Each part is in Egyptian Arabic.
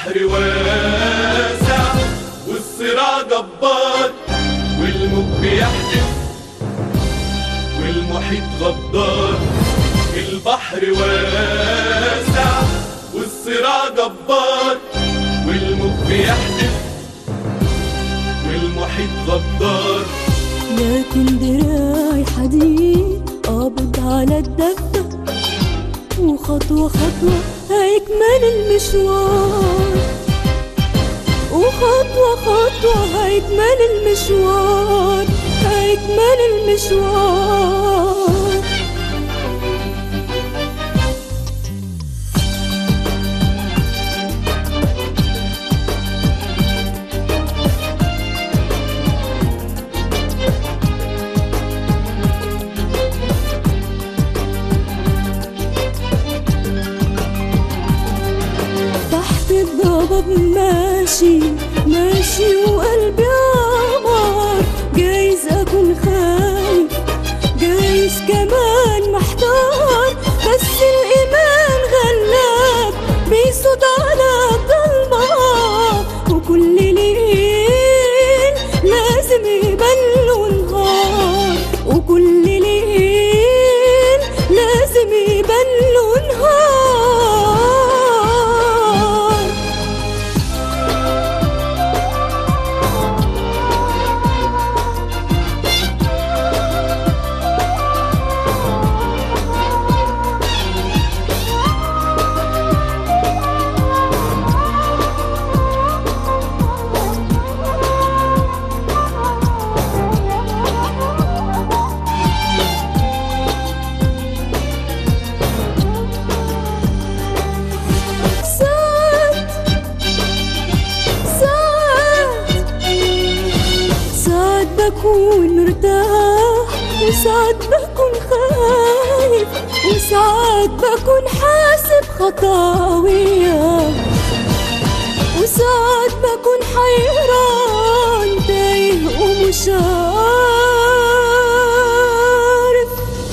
البحر واسع والصراع جبار والموج بيحدف والمحيط غدار البحر واسع والصراع جبار والموج بيحدف والمحيط غدار لكن دراعي حديد قابض على الدفة وخطوة خطوة هيكمل المشوار وخطوة خطوة هيكمل المشوار هيكمل المشوار تحت الضباب ماشي ماشي وقلبي عمار جايز اكون خايف جايز كمان محتار بس الايمان غلاب بيصوت على الضلمه وكل ليل لازم يبان له نهار وكل ليل لازم يبان له نهار ساعات ساعات ساعات بكون مرتاح وساعات بكون خايف وساعات بكون حاسب خطاوية وساعات بكون حيران تايه ومش عارف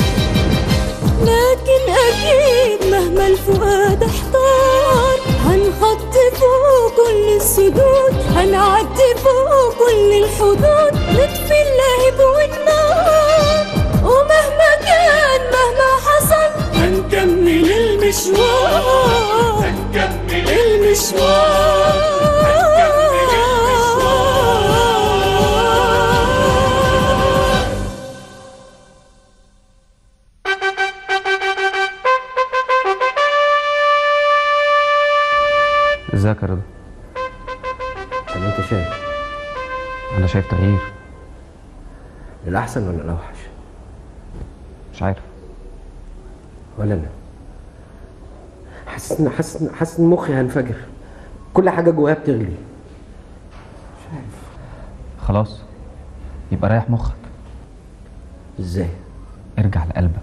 لكن أكيد مهما الفؤاد احتار هنخطي فوق كل السدود هنعدي فوق كل الحدود نطفي اللهب والنار ومهما كان مهما حصل هنكمل المشوار هنكمل المشوار ازيك يا رضا طب انت شايف انا شايف تغيير الاحسن ولا الاوحش مش عارف ولا انا حاسس ان حاسس ان حاسس ان مخي هينفجر كل حاجه جوايا بتغلي خلاص يبقى ريح مخك ازاي ارجع لقلبك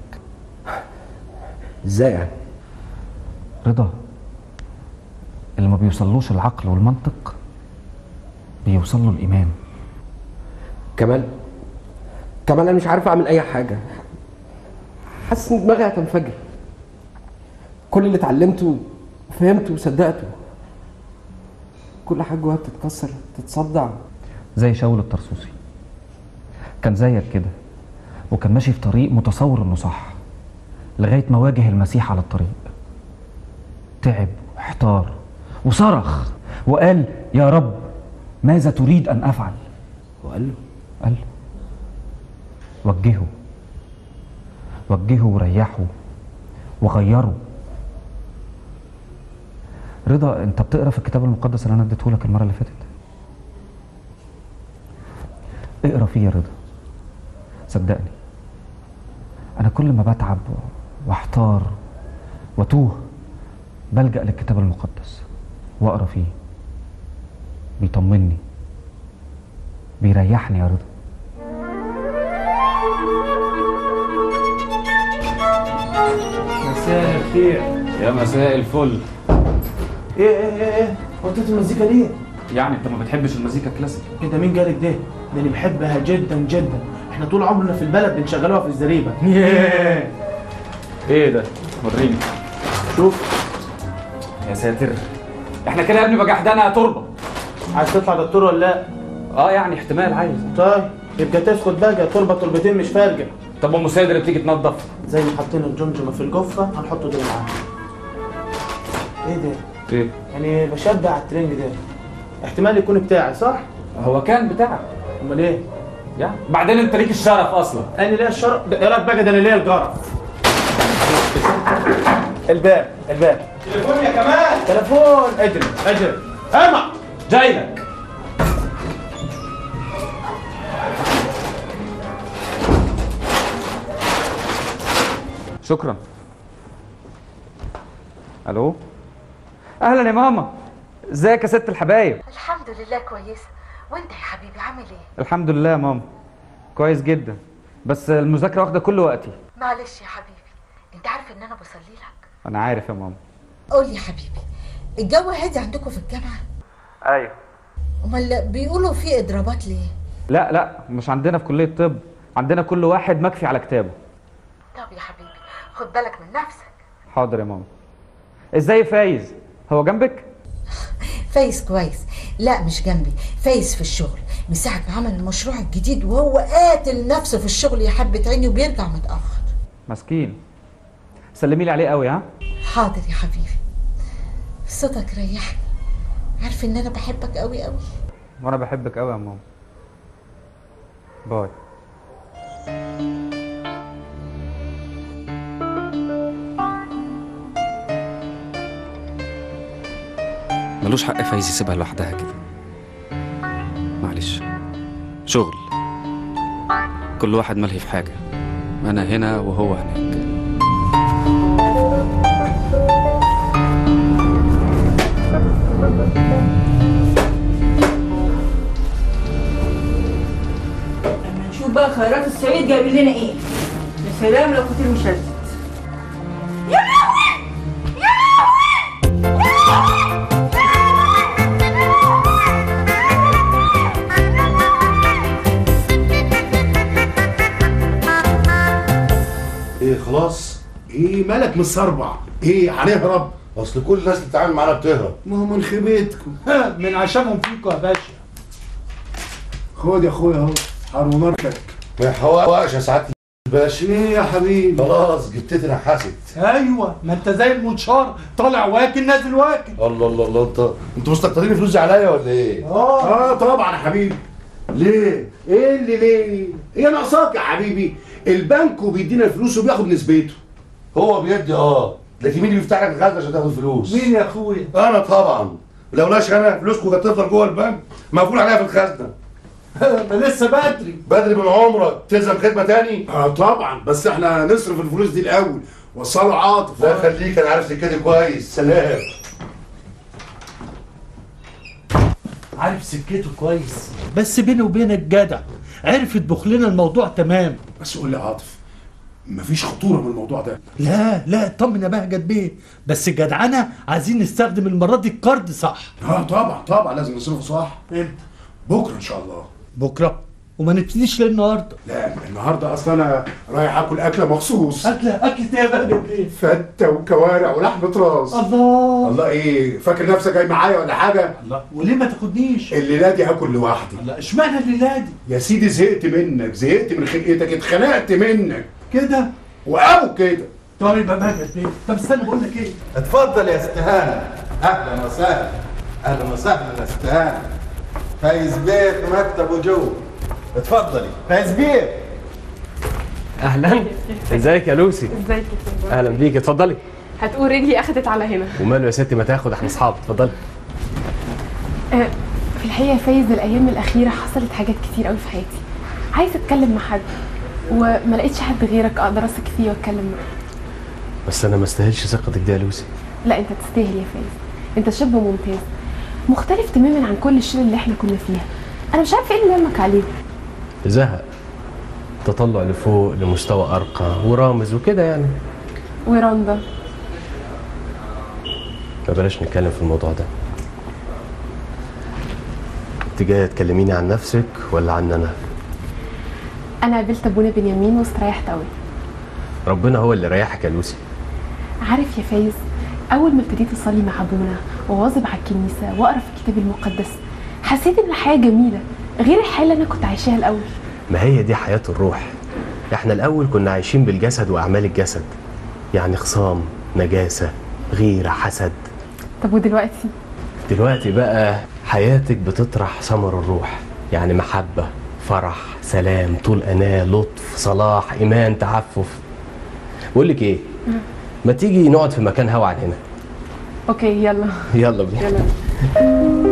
ازاي يعني رضا اللي ما بيوصلوش العقل والمنطق بيوصل له الايمان كمال كمال انا مش عارف اعمل اي حاجه حاسس ان دماغي هتنفجر كل اللي اتعلمته فهمته وصدقته كل حاجه جوايا بتتكسر تتصدع زي شاول الطرسوسي كان زيك كده وكان ماشي في طريق متصور انه صح لغايه ما واجه المسيح على الطريق تعب واحتار وصرخ وقال يا رب ماذا تريد ان افعل وقال له قال له وجهه وجهه وريحه وغيره رضا انت بتقرا في الكتاب المقدس اللي انا اديته لك المره اللي فاتت اقرا فيه يا رضا صدقني انا كل ما بتعب واحتار واتوه بلجا للكتاب المقدس واقرا فيه بيطمني بيريحني يا رضا مساء الخير يا مساء الفل ايه ايه ايه ايه وطيت المزيكا ليه؟ يعني انت ما بتحبش المزيكا الكلاسيك ايه ده مين جالك ده؟ ده اللي بحبها جدا جدا احنا طول عمرنا في البلد بنشغلوها في الزريبه ايه ده وريني شوف يا ساتر احنا كده يا ابني بجحدنا يا تربه عايز تطلع دكتور ولا لا اه يعني احتمال عايز طيب يبقى تسكت بقى تربه تربتين مش فارقه طب ام سيد اللي بتيجي تنظف زي ما حاطين الجمجمه في الجفه هنحطه ده معاها ايه ده ايه يعني بشبع على الترنج ده احتمال يكون بتاعي صح هو كان بتاعك امال ايه يعني بعدين انت ليك الشرف اصلا انا ليا الشرف ده- ايه رايك بقى ده انا ليا الجرف الباب الباب تليفون يا كمال تليفون اجري اجري اسمع جاي لك شكرا الو اهلا يا ماما ازيك يا ست الحبايب الحمد لله كويسة وانت يا حبيبي عامل ايه؟ الحمد لله يا ماما كويس جدا بس المذاكره واخده كل وقتي معلش يا حبيبي انت عارف ان انا بصلي لك انا عارف يا ماما قول لي يا حبيبي الجو هادي عندكم في الجامعة ايوه امال بيقولوا في اضرابات ليه؟ لا لا مش عندنا في كليه طب عندنا كل واحد مكفي على كتابه طب يا حبيبي خد بالك من نفسك حاضر يا ماما ازاي فايز هو جنبك فايز كويس لا مش جنبي فايز في الشغل من ساعة ما عمل المشروع الجديد وهو قاتل نفسه في الشغل يا حبة عيني وبيرجع متأخر مسكين سلمي لي عليه قوي ها حاضر يا حبيبي صوتك ريحني عارف ان انا بحبك قوي قوي وانا بحبك قوي يا ماما باي ملوش حق فايز يسيبها لوحدها كده معلش شغل كل واحد ملهي في حاجة أنا هنا وهو هناك نشوف بقى خيرات الصعيد جايب لنا ايه يا سلام لو كنت المشلتت ايه خلاص ايه مالك متصربع ايه هنهرب اصل كل الناس اللي بتتعامل معانا بتهرب ما هو من خيبتكم من عشمهم فيكوا يا باشا خد يا اخويا اهو حرم مركك ما يحوقش يا سعاده الباشا ايه يا حبيبي خلاص جبتتي نحست ايوه ما انت زي المنشار طالع واكل نازل واكل الله الله الله انت انتوا مستكترين فلوسي عليا ولا ايه؟ اه طبعا يا حبيبي ليه ايه اللي ليه ايه ناقصاك يا حبيبي البنك بيدينا الفلوس وبياخد نسبته هو بيدي اه لكن مين اللي بيفتح لك الخزنه عشان تاخد فلوس؟ مين يا اخويا انا طبعا لولاش انا فلوسكم كانت تفضل جوه البنك مقفول عليها في الخزنه ده لسه بدري بدري من عمرك تلزم خدمه تاني اه طبعا بس احنا نصرف الفلوس دي الاول وصلوا عاطف لا خليك انا عارف سكتي كويس سلام عارف سكته كويس بس بيني وبينك جدع عرف يطبخ لنا الموضوع تمام بس قول لي يا عاطف مفيش خطوره من الموضوع ده لا لا اطمن يا بهجت بيه بس جدعنا عايزين نستخدم المره دي الكارد صح اه طبعا طبعا لازم نصرفه صح امتى بكره ان شاء الله بكره وما نبتديش ليه النهارده لا النهارده اصلا انا رايح اكل اكله مخصوص اكله اكله ايه يا بهجت بيه فته وكوارع ولحمه راس الله الله ايه فاكر نفسك جاي معايا ولا حاجه الله وليه ما تاخدنيش الليله دي هاكل لوحدي الله اشمعنى الليله دي يا سيدي زهقت منك زهقت من خلقتك اتخنقت منك كده وابو كده طيب يا بهجت بيه طب استنى بقول لك ايه اتفضل يا استهانة اهلا وسهلا اهلا وسهلا يا استهانة فايز بيه في مكتبه جوه اتفضلي فايز بيه اهلا ازيك يا لوسي ازيك يا اهلا بيك اتفضلي هتقول رجلي اخدت على هنا وماله يا ستي ما تاخد احنا اصحاب اتفضلي آه، في الحقيقه يا فايز الايام الاخيره حصلت حاجات كتير قوي في حياتي عايزه اتكلم مع حد وما لقيتش حد غيرك اقدر اثق فيه واتكلم معاه بس انا ما استاهلش ثقتك دي يا لوسي لا انت تستاهل يا فايز انت شاب ممتاز مختلف تماما عن كل الشله اللي احنا كنا فيها انا مش عارفه ايه اللي لمك عليه زهق تطلع لفوق لمستوى ارقى ورامز وكده يعني ورندا ما بلاش نتكلم في الموضوع ده انت جايه تكلميني عن نفسك ولا عن انا انا قابلت ابونا بنيامين واستريحت قوي ربنا هو اللي ريحك يا لوسي عارف يا فايز اول ما ابتديت اصلي مع ابونا وواظب على الكنيسه واقرا في الكتاب المقدس حسيت ان الحياه جميله غير الحياه اللي انا كنت عايشاها الاول ما هي دي حياة الروح احنا الأول كنا عايشين بالجسد وأعمال الجسد يعني خصام نجاسة غيرة حسد طب ودلوقتي دلوقتي بقى حياتك بتطرح ثمر الروح يعني محبة فرح سلام طول أناة لطف صلاح إيمان تعفف بقول لك إيه ما تيجي نقعد في مكان هوا عن هنا اوكي يلا يلا بينا يلا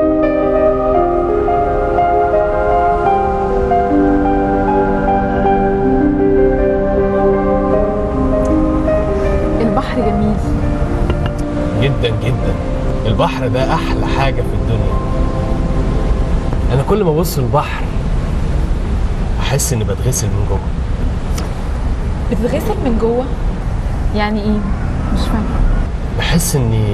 البحر جميل جدا جدا البحر ده أحلى حاجة في الدنيا أنا كل ما أبص البحر أحس إني بتغسل من جوه بتتغسل من جوه يعني ايه مش فاهمه بحس إني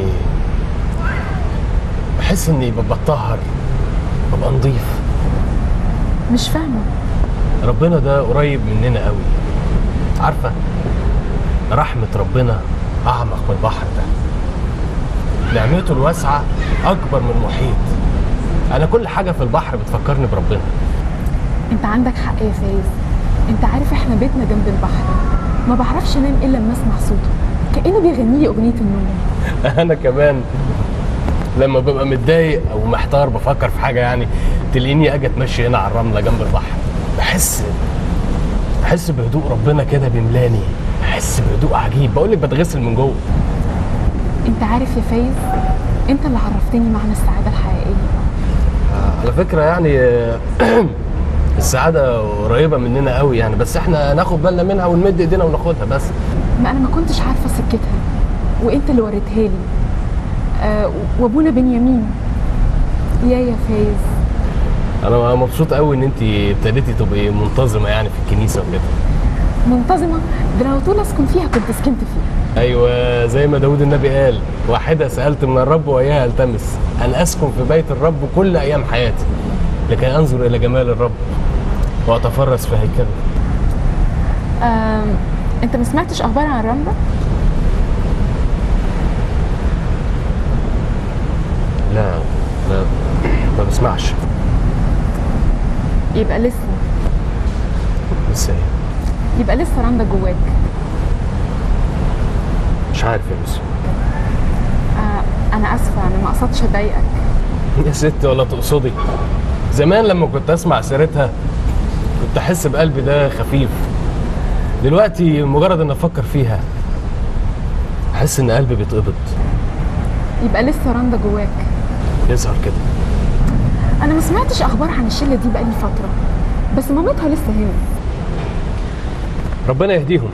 بحس إني بتطهر ببقى نضيف مش فاهمه ربنا ده قريب مننا قوي عارفة رحمة ربنا أعمق من البحر ده نعمته الواسعة أكبر من المحيط أنا كل حاجة في البحر بتفكرني بربنا انت عندك حق يا فايز انت عارف احنا بيتنا جنب البحر ما بعرفش انام الا لما اسمع صوته كانه بيغني لي اغنيه النوم أنا كمان لما ببقى متضايق أو محتار بفكر في حاجة يعني تلاقيني أجي أتمشي هنا على الرملة جنب البحر بحس بحس بهدوء ربنا كده بيملاني بحس بهدوء عجيب بقول لك بتغسل من جوه انت عارف يا فايز انت اللي عرفتني معنى السعاده الحقيقيه على فكرة يعني السعادة قريبة مننا قوي يعني بس احنا ناخد بالنا منها ونمد ايدينا وناخدها بس ما انا ما كنتش عارفه سكتها وانت اللي وريتها لي آه وابونا بنيامين يا يا فايز انا مبسوط قوي ان انت ابتديتي تبقي منتظمة يعني في الكنيسة وكده منتظمه ده لو طول اسكن فيها كنت سكنت فيها ايوه زي ما داود النبي قال واحدة سألت من الرب واياها التمس ان اسكن في بيت الرب كل ايام حياتي لكي انظر الى جمال الرب واتفرس في هيكله آم، انت ما سمعتش اخبار عن رندا لا لا ما بسمعش يبقى لسه لسه ايه يبقى لسه رندا جواك مش عارف يا بس آه انا اسفه انا ما قصدتش اضايقك يا ست ولا تقصدي زمان لما كنت اسمع سيرتها كنت احس بقلبي ده خفيف دلوقتي مجرد ان افكر فيها احس ان قلبي بيتقبض يبقى لسه رندا جواك يظهر كده انا ما سمعتش اخبار عن الشله دي بقالي فتره بس مامتها لسه هنا ربنا يهديهم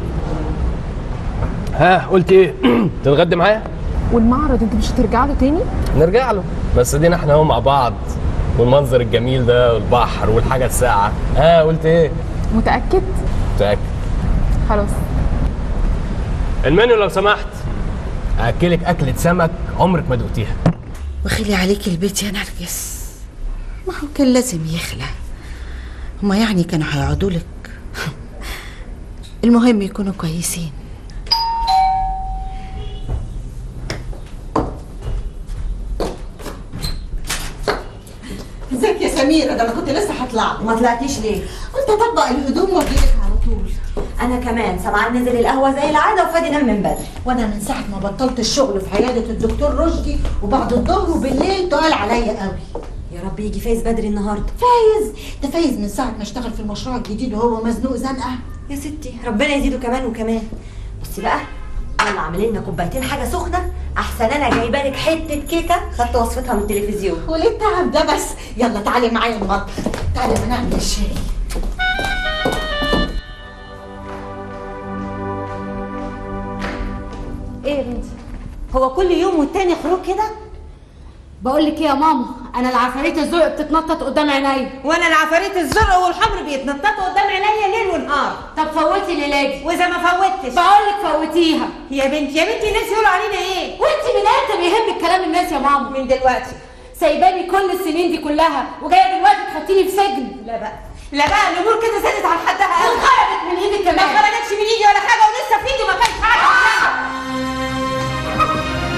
ها قلت ايه تتغدى معايا والمعرض انت مش هترجع له تاني نرجع له بس دينا احنا اهو مع بعض والمنظر الجميل ده والبحر والحاجه الساقعه ها قلت ايه متاكد متاكد خلاص المنيو لو سمحت اكلك اكله سمك عمرك ما دقتيها وخلي عليك البيت يا نرجس ما هو كان لازم يخلع هما يعني كانوا هيقعدوا لك المهم يكونوا كويسين ازيك يا سميرة ده انا كنت لسه هطلع ما طلعتيش ليه؟ قلت اطبق الهدوم واجيلك على طول انا كمان سمعان نزل القهوه زي العاده وفادي نام من بدري وانا من ساعه ما بطلت الشغل في عياده الدكتور رشدي وبعد الظهر وبالليل تقال عليا قوي يا رب يجي فايز بدري النهارده فايز ده فايز من ساعه ما اشتغل في المشروع الجديد وهو مزنوق زنقه يا ستي ربنا يزيده كمان وكمان بصي بقى يلا اعملي لنا كوبايتين حاجه سخنه احسن انا جايبه لك حته كيكه خدت وصفتها من التلفزيون وليه التعب ده بس يلا تعالي معايا المطبخ تعالي ما نعمل الشاي ايه يا بنتي هو كل يوم والتاني خروج كده بقول لك ايه يا ماما انا العفاريت الزرق بتتنطط قدام عينيا وانا العفاريت الزرق والحمر بيتنططوا قدام عينيا ليل ونهار طب فوتي ليلادي واذا ما فوتش بقول لك فوتيها يا بنتي يا بنتي الناس يقولوا علينا ايه وانت من امتى بيهمك كلام الناس يا ماما من دلوقتي سايباني كل السنين دي كلها وجايه دلوقتي تحطيني في سجن لا بقى لا بقى الامور كده زادت على حدها قوي وخرجت من ايدي ما كمان خرجتش من ايدي ولا حاجه ولسه في ايدي ما كانش حاجه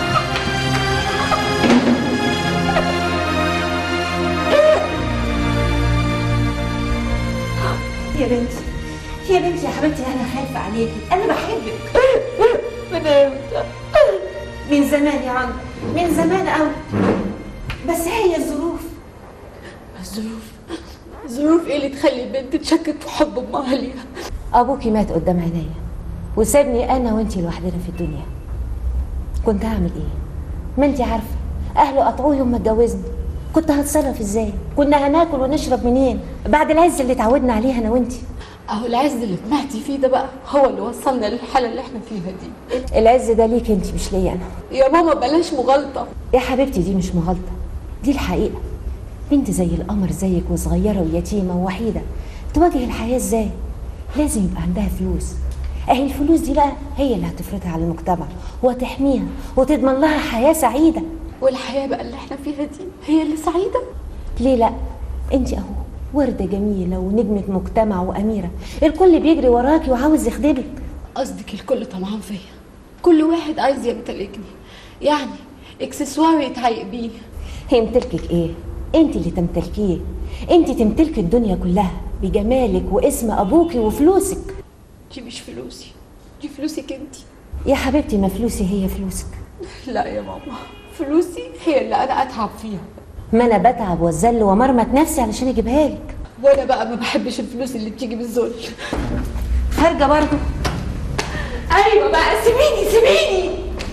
يا بنتي يا حبيبتي انا خايفه عليكي انا بحبك من امتى؟ من زمان يا عم من زمان قوي بس هي الظروف الظروف الظروف ايه اللي تخلي البنت تشكك في حب امها ليها ابوكي مات قدام عينيا وسابني انا وانتي لوحدنا في الدنيا كنت هعمل ايه ما انتي عارفه اهله قطعوه يوم ما اتجوزني كنت هتصرف ازاي كنا هناكل ونشرب منين بعد العز اللي اتعودنا عليه انا وانتي اهو العز اللي طمعتي فيه ده بقى هو اللي وصلنا للحاله اللي احنا فيها دي العز ده ليك انتي مش ليا انا يا ماما بلاش مغالطه يا حبيبتي دي مش مغالطه دي الحقيقه بنت زي القمر زيك وصغيره ويتيمه ووحيده تواجه الحياه ازاي لازم يبقى عندها فلوس اهي الفلوس دي بقى هي اللي هتفرضها على المجتمع وتحميها وتضمن لها حياه سعيده والحياه بقى اللي احنا فيها دي هي اللي سعيده ليه لا انت اهو وردة جميلة ونجمة مجتمع وأميرة الكل بيجري وراكي وعاوز يخدمك قصدك الكل طمعان فيا كل واحد عايز يمتلكني يعني اكسسوار يتهيأ بيه يمتلكك ايه انت اللي تمتلكيه انت تمتلكي الدنيا كلها بجمالك واسم ابوكي وفلوسك دي مش فلوسي دي فلوسك انت يا حبيبتي ما فلوسي هي فلوسك لا يا ماما فلوسي هي اللي انا اتعب فيها ما انا بتعب واتذل ومرمط نفسي علشان اجيبها لك وانا بقى ما بحبش الفلوس اللي بتيجي بالذل خارجه برضه ايوه بقى سيبيني سيبيني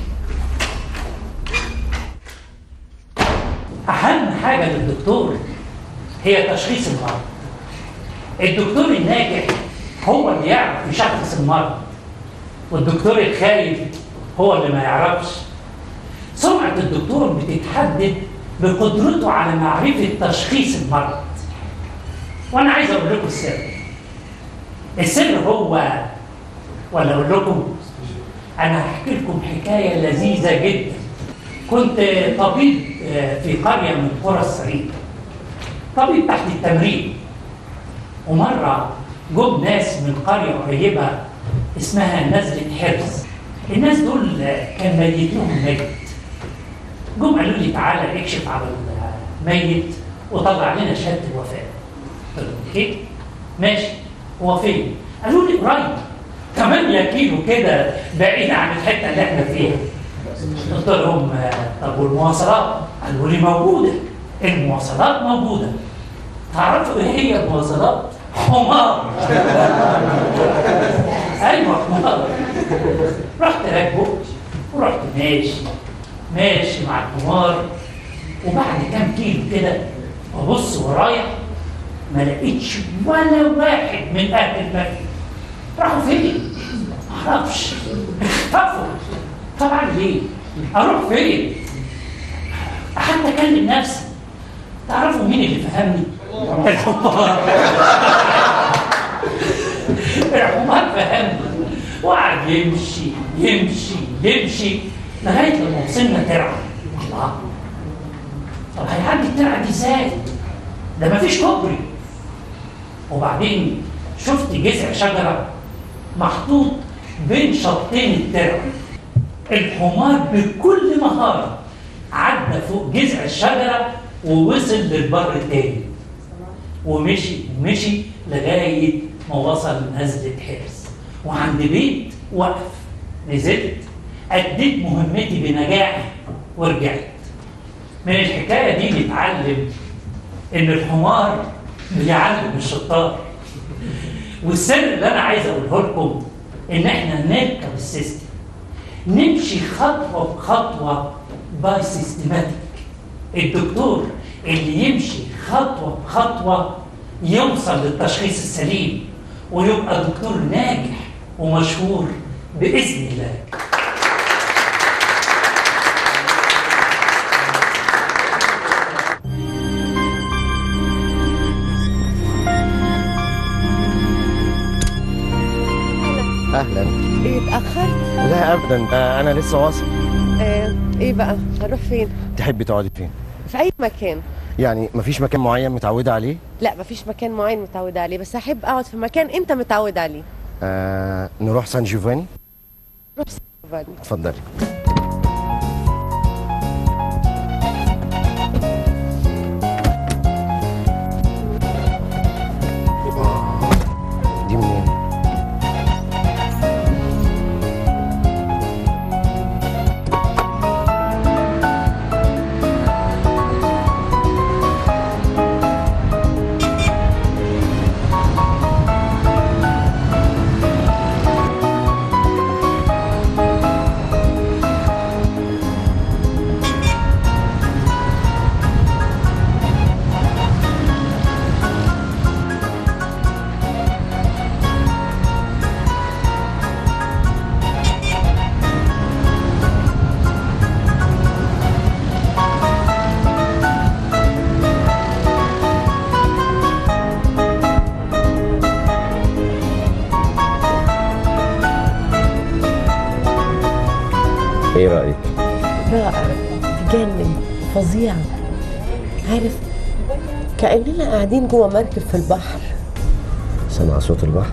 أهم حاجة للدكتور هي تشخيص المرض. الدكتور الناجح هو اللي يعرف يشخص المرض. والدكتور الخايف هو اللي ما يعرفش. سمعة الدكتور بتتحدد بقدرته على معرفة تشخيص المرض. وأنا عايز أقول لكم السر. السر هو ولا أقول لكم أنا هحكي لكم حكاية لذيذة جدا. كنت طبيب في قرية من قرى الصعيد طبيب تحت التمرين ومرة جم ناس من قرية قريبة اسمها نزلة حرص الناس دول كان ميتهم ميت جم قالوا لي تعالى اكشف على الميت وطلع لنا شهادة الوفاة قلت لهم اوكي ماشي هو فين؟ قالوا لي قريب 8 كيلو كده بعيد عن الحتة اللي احنا فيها قلت لهم طب والمواصلات؟ قالوا لي موجودة المواصلات موجودة تعرفوا ايه هي المواصلات؟ حمار ايوه حمار رحت راكبه ورحت ماشي ماشي مع الحمار وبعد كام كيلو كده ببص ورايا ما لقيتش ولا واحد من اهل المكان راحوا فين؟ معرفش اختفوا طبعا ليه؟ اروح فين؟ حتى اكلم نفسي تعرفوا مين اللي فهمني؟ الحمار الحمار فهمني وقعد يمشي يمشي يمشي لغايه لما وصلنا ترعه الله طب هيعدي الترعه دي ازاي؟ ده مفيش كوبري وبعدين شفت جذع شجره محطوط بين شطين الترعه الحمار بكل مهارة عدى فوق جذع الشجرة ووصل للبر التاني ومشي ومشي لغاية ما وصل نزلة حرص وعند بيت وقف نزلت أديت مهمتي بنجاح ورجعت من الحكاية دي نتعلم إن الحمار بيعلم الشطار والسر اللي أنا عايز أقوله لكم إن إحنا نركب السيستم نمشي خطوة بخطوة باي سيستماتيك الدكتور اللي يمشي خطوة بخطوة يوصل للتشخيص السليم ويبقى دكتور ناجح ومشهور بإذن الله اهلا ايه اتأخرت؟ لا ابدا آه، انا لسه واصل آه ايه بقى؟ هنروح فين؟ تحبي تقعدي فين في أي مكان يعني مفيش مكان معين متعوده عليه لا مفيش مكان معين متعودة عليه بس أحب أقعد في مكان أنت متعود عليه آه نروح سان جوفاني روح سيفاني اتفضلي دي منين ايه رايك رائع تجنن فظيع عارف كأننا قاعدين جوه مركب في البحر سمع صوت البحر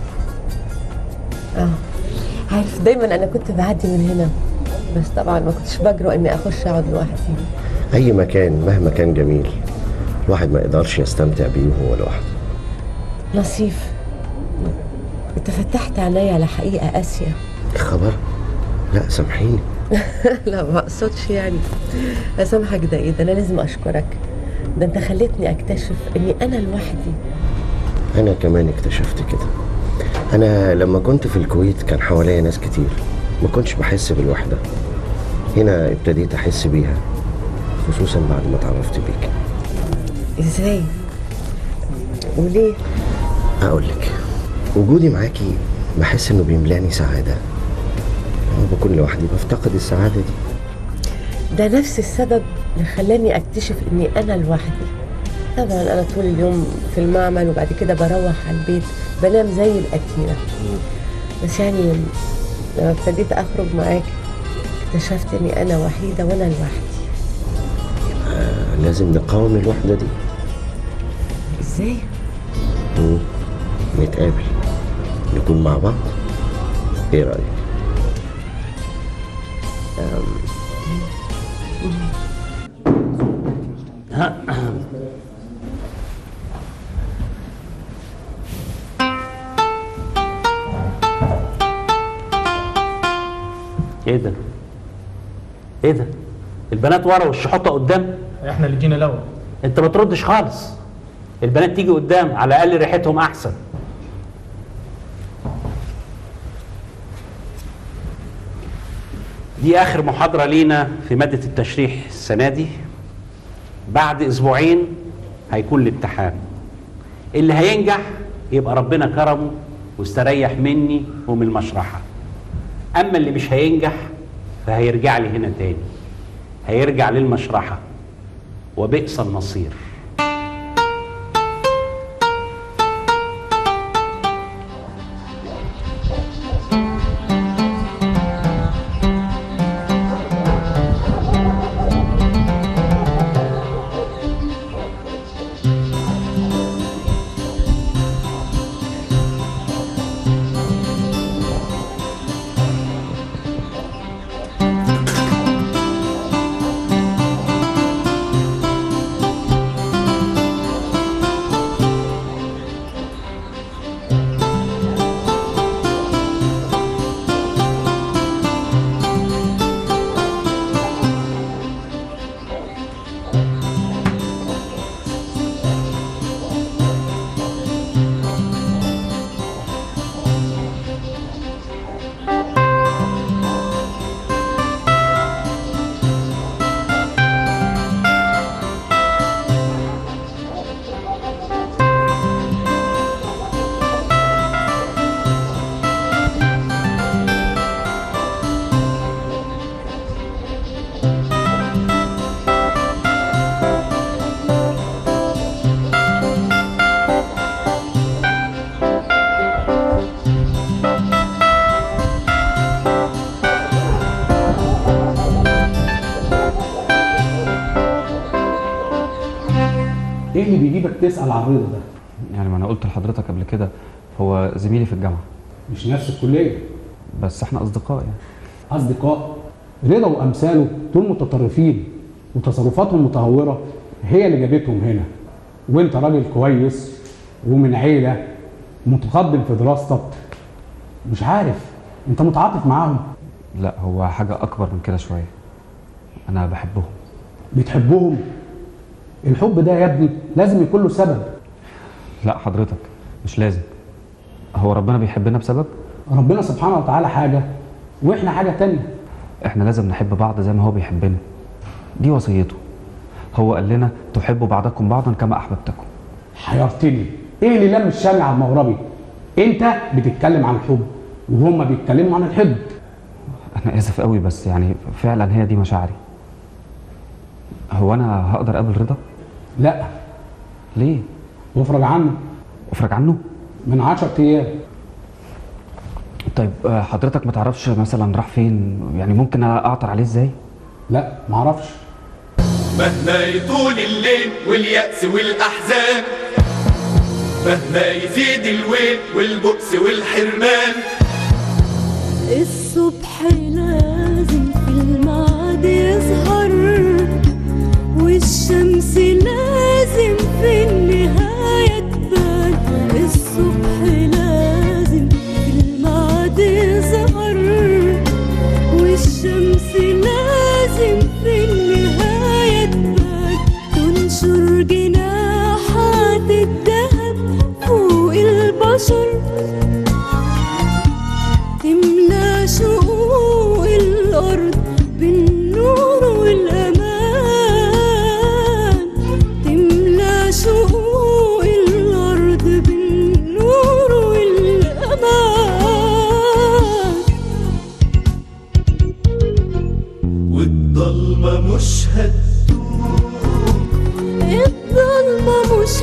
اه عارف دايما انا كنت بعدي من هنا بس طبعا ما كنتش بجرؤ اني اخش اقعد لوحدي اي مكان مهما كان جميل الواحد ما يقدرش يستمتع بيه وهو لوحده نصيف انت فتحت عينيا على حقيقه قاسيه خبر لا سامحيني لا ما اقصدش يعني اسامحك ده ايه ده انا لازم اشكرك ده انت خليتني اكتشف اني انا لوحدي انا كمان اكتشفت كده انا لما كنت في الكويت كان حواليا ناس كتير ما كنتش بحس بالوحده هنا ابتديت احس بيها خصوصا بعد ما اتعرفت بيك ازاي وليه اقول لك وجودي معاكي بحس انه بيملاني سعاده لما بكون لوحدي بفتقد السعاده دي ده نفس السبب اللي خلاني اكتشف اني انا لوحدي طبعا انا طول اليوم في المعمل وبعد كده بروح على البيت بنام زي القتيلة بس يعني لما ابتديت اخرج معاك اكتشفت اني انا وحيدة وانا لوحدي آه لازم نقاوم الوحده دي ازاي مم. نتقابل نكون مع بعض ايه رايك ايه ده؟ ايه ده؟ البنات ورا والشحوطه قدام؟ احنا اللي جينا الاول انت ما تردش خالص البنات تيجي قدام على الاقل ريحتهم احسن دي اخر محاضره لينا في ماده التشريح السنه دي بعد اسبوعين هيكون الامتحان اللي هينجح يبقى ربنا كرمه واستريح مني ومن المشرحه اما اللي مش هينجح فهيرجع لي هنا تاني هيرجع للمشرحه وبئس المصير ايه اللي بيجيبك تسال على الرضا ده يعني ما انا قلت لحضرتك قبل كده هو زميلي في الجامعه مش نفس الكليه بس احنا اصدقاء يعني اصدقاء رضا وامثاله دول متطرفين وتصرفاتهم متهوره هي اللي جابتهم هنا وانت راجل كويس ومن عيله متقدم في دراستك مش عارف انت متعاطف معاهم لا هو حاجه اكبر من كده شويه انا بحبهم بتحبهم الحب ده يا ابني لازم يكون له سبب لا حضرتك مش لازم هو ربنا بيحبنا بسبب ربنا سبحانه وتعالى حاجه واحنا حاجه تانية احنا لازم نحب بعض زي ما هو بيحبنا دي وصيته هو قال لنا تحبوا بعضكم بعضا كما احببتكم حيرتني ايه اللي لم الشامي على المغربي انت بتتكلم عن الحب وهم بيتكلموا عن الحب انا اسف قوي بس يعني فعلا هي دي مشاعري هو انا هقدر اقابل رضا لا ليه وافرج عنه افرج عنه من 10 ايام طيب آه، حضرتك ما تعرفش مثلا راح فين يعني ممكن اعطر عليه ازاي لا ما اعرفش مهما يطول الليل واليأس والأحزان مهما يزيد الويل والبؤس والحرمان الصبح لازم في الميعاد يظهر والشمس لازم في النهاية تبان الصبح لازم في الميعاد يظهر والشمس لازم في النهاية تبان تنشر جناحات الذهب فوق البشر تملى شقوق الأرض بالنور والأمان تملى شقوق الأرض بالنور والأمان والضلمة مش هتدوم الظلمة مش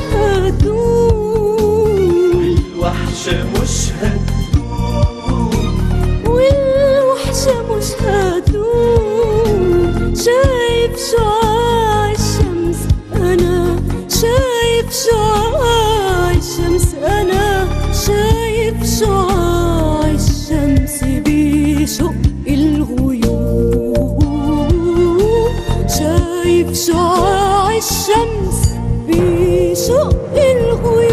هتدوم الوحشة مش هتدوم والوحشة مش هتدوم شايف شعاع الشمس أنا شايف شعاع الشمس أنا شايف شعاع الشمس بيشق الغيوم شايف شعاع الشمس بيشق الغيوم